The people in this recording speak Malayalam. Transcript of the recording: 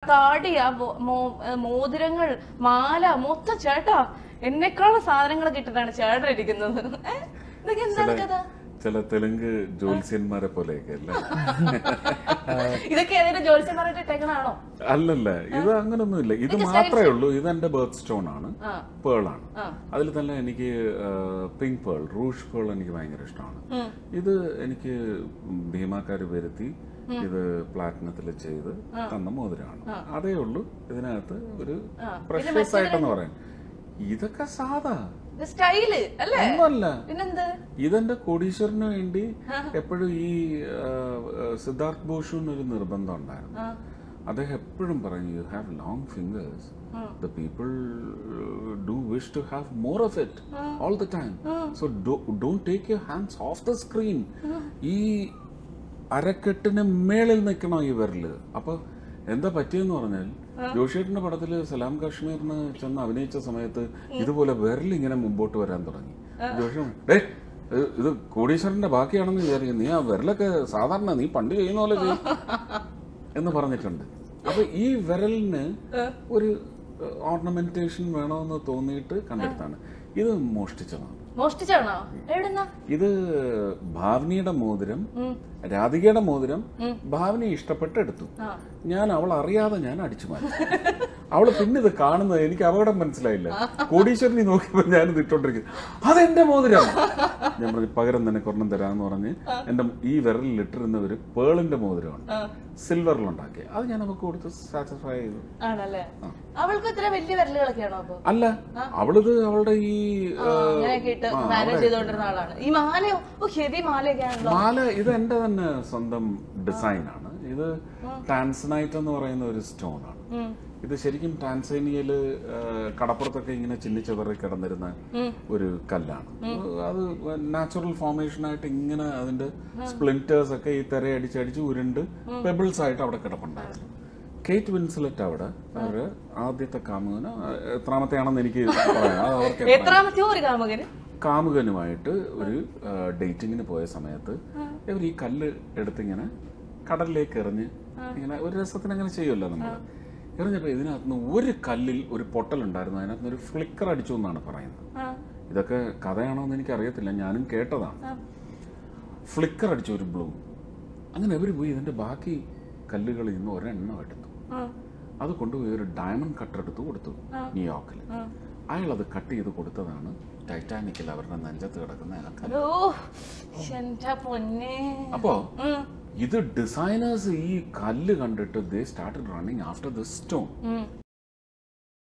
താടി ആ മോ- മോ- ഏ, മോതിരങ്ങൾ മാല മൊത്തം ചേട്ടാ എന്നെക്കാളും സാധനങ്ങൾ കിട്ടിട്ടാണ് ചേട്ടൻ ഇരിക്കുന്നത് ഏ? ഇതൊക്കെ എന്താണ് കഥ ചില തെലുങ്ക് ജ്യോത്സ്യന്മാരെ പോലെയൊക്കെ അല്ലേ ഇതൊക്കെ ഏതെങ്കിലും ജോലിച്ചന്മാരായിട്ട് ഇട്ടേക്കണാണോ അല്ലല്ല ഇത് അങ്ങനൊന്നുമില്ല ഇത് മാത്രമേ ഉള്ളൂ ഇത് എന്റെ ബർത്ത് സ്റ്റോൺ ആണ് ആ. പേൾ ആണ് ആ. അതിൽ തന്നെ എനിക്ക് പിങ്ക് പേൾ റൂഷ് പേൾ എനിക്ക് ഭയങ്കര ഇഷ്ടമാണ് ഇത് എനിക്ക് ഭീമാക്കാര് വരുത്തി ഇത് പ്ലാറ്റിനത്തിൽ ചെയ്ത് തന്ന മോതിരമാണ് അതേ ഉള്ളൂ ഇതിനകത്ത് ഒരു പ്രഷ്യസ് ആയിട്ടെന്ന് പറയാൻ ഇതൊക്കെ സാധാ ഇത് സ്റ്റൈല് അല്ലേ ഒന്നുമല്ല പിന്നെന്ത് ഇതെന്റെ കോടീശ്വരന് വേണ്ടി എപ്പോഴും ഈ ആ, ആ, സിദ്ധാർത്ഥ് ഭൂഷൺ ഒരു നിർബന്ധം ഉണ്ടായിരുന്നു അദ്ദേഹം എപ്പോഴും പറയും you have long fingers the people do wish to have more of it all the time so don't take your hands off the screen ഈ അരക്കെട്ടിന് മേളിൽ നിൽക്കണം ഈ വിരല് അപ്പൊ എന്താ പറ്റിയെന്ന് പറഞ്ഞാൽ ജോഷിയേട്ടന്റെ പടത്തില് സലാം കാശ്മീരിന് ചെന്ന് അഭിനയിച്ച സമയത്ത് ഇതുപോലെ വിരൽ ഇങ്ങനെ മുമ്പോട്ട് വരാൻ തുടങ്ങി ജോഷി ഡേ ഇത് കോടീശ്വരന്റെ ബാക്കിയാണെന്ന് വിചാരിക്കും നീ ആ വിരലൊക്കെ സാധാരണ നീ പണ്ട് ചെയ്യുന്ന പോലെ ചെയ്യും എന്ന് പറഞ്ഞിട്ടുണ്ട് അപ്പൊ ഈ വിരലിന് ഒരു ഓർണമെന്റേഷൻ വേണമെന്ന് തോന്നിയിട്ട് കണ്ടെടുത്താണ് ഇത് മോഷ്ടിച്ചതാണ് മോഷ്ടിച്ചാണോ എവിടുന്നാ ഇത് ഭാവനിയുടെ മോതിരം രാധികയുടെ മോതിരം ഭാവനി ഇഷ്ടപ്പെട്ട് എടുത്തു ഞാൻ അവൾ അറിയാതെ ഞാൻ അടിച്ചു മാറ്റി അവള് പിന്നെ ഇത് കാണുന്നത് എനിക്ക് അപകടം മനസ്സിലായില്ല കോടീശ്വരനെ നോക്കിയപ്പോ ഞാൻ ഇത് ഇട്ടോണ്ടിരിക്കുന്നു അതെന്റെ മോതിരം ഞാൻ പറഞ്ഞു പകരം നിനക്ക് ഒരെണ്ണം തരാന്ന് പറഞ്ഞ് എന്റെ ഈ വിരലിൽ ഇട്ടിരുന്ന ഒരു പേളിന്റെ മോതിരമാണ് സിൽവറിലുണ്ടാക്കി അത് ഞാൻ അവൾക്ക് കൊടുത്ത് സാറ്റിസ്ഫൈ ചെയ്തു ആണല്ലേ അവൾക്ക് ഇത്ര വലിയ വിരലുകളൊക്കെയാണോ അപ്പൊ അല്ല അവളിത് അവളുടെ ഈ ആ, അങ്ങനെയൊക്കെ ഇട്ട് മാനേജ് ചെയ്തോണ്ടിരുന്ന ആളാണ് ഈ മാലയോ ഓ ഹെവി മാലയൊക്കെ ആണല്ലോ മാല ഇത് എന്റെ തന്നെ സ്വന്തം ഡിസൈൻ ആണ് ഇത് ടാൻസനൈറ്റ് എന്ന് പറയുന്ന ഒരു സ്റ്റോൺ ആണ് ഉം. ഇത് ശരിക്കും ടാൻസേനിയയില് ആ, കടപ്പുറത്തൊക്കെ ഇങ്ങനെ ചിന്നിച്ചതറി കിടന്നിരുന്ന ഒരു കല്ലാണ് അത് നാച്ചുറൽ ഫോർമേഷൻ ആയിട്ട് ഇങ്ങനെ അതിന്റെ സ്പ്ലിന്റേഴ്സ് ഒക്കെ ഈ തിരയടിച്ചടിച്ച് ഉരുണ്ട് പെബിൾസ് ആയിട്ട് അവിടെ കിടപ്പുണ്ടായിരുന്നു കേറ്റ് വിൻസിലറ്റ് അവിടെ അവര് ആദ്യത്തെ കാമുകന് എത്രാമത്തെയാണെന്ന് എനിക്ക് പറയാം അത് അവർക്ക് എത്രാമത്തെയോ ഒരു കാമുകന് കാമുകനുമായിട്ട് ഒരു ഡേറ്റിങ്ങിന് പോയ സമയത്ത് ഇവർ ഈ കല്ല് എടുത്തിങ്ങനെ കടലിലേക്ക് എറിഞ്ഞ് ഇങ്ങനെ ഒരു രസത്തിന് അങ്ങനെ ചെയ്യുമല്ലോ നമ്മൾ എറിഞ്ഞപ്പോ ഇതിനകത്തുനിന്ന് ഒരു കല്ലിൽ ഒരു പൊട്ടലുണ്ടായിരുന്നു അതിനകത്ത് ഒരു ഫ്ലിക്കർ അടിച്ചു എന്നാണ് പറയുന്നത് ആ, ഇതൊക്കെ കഥയാണോ എന്ന് എനിക്ക് അറിയത്തില്ല ഞാനും കേട്ടതാണ് ആ. ഫ്ലിക്കർ അടിച്ച ഒരു ബ്ലൂ അങ്ങനെ ഇവർ പോയി ഇതിന്റെ ബാക്കി കല്ലുകളിൽ നിന്ന് ഒരെണ്ണം എടുത്തു ആ, അത് കൊണ്ടുപോയി ഒരു ഡയമണ്ട് കട്ടർ എടുത്ത് കൊടുത്തു ന്യൂയോർക്കിൽ ആ. അയാൾ അത് കട്ട് ചെയ്ത് കൊടുത്തതാണ് ടൈറ്റാനിക്കിൽ അവരുടെ നെഞ്ചത്ത് കിടക്കുന്ന ആ കല്ല് അതോ എന്റെ പൊന്നെ അപ്പോ ഉം, ഇത് ഡിസൈനേഴ്സ് ഈ കല്ല് കണ്ടിട്ട് they started running after the stone ഉം.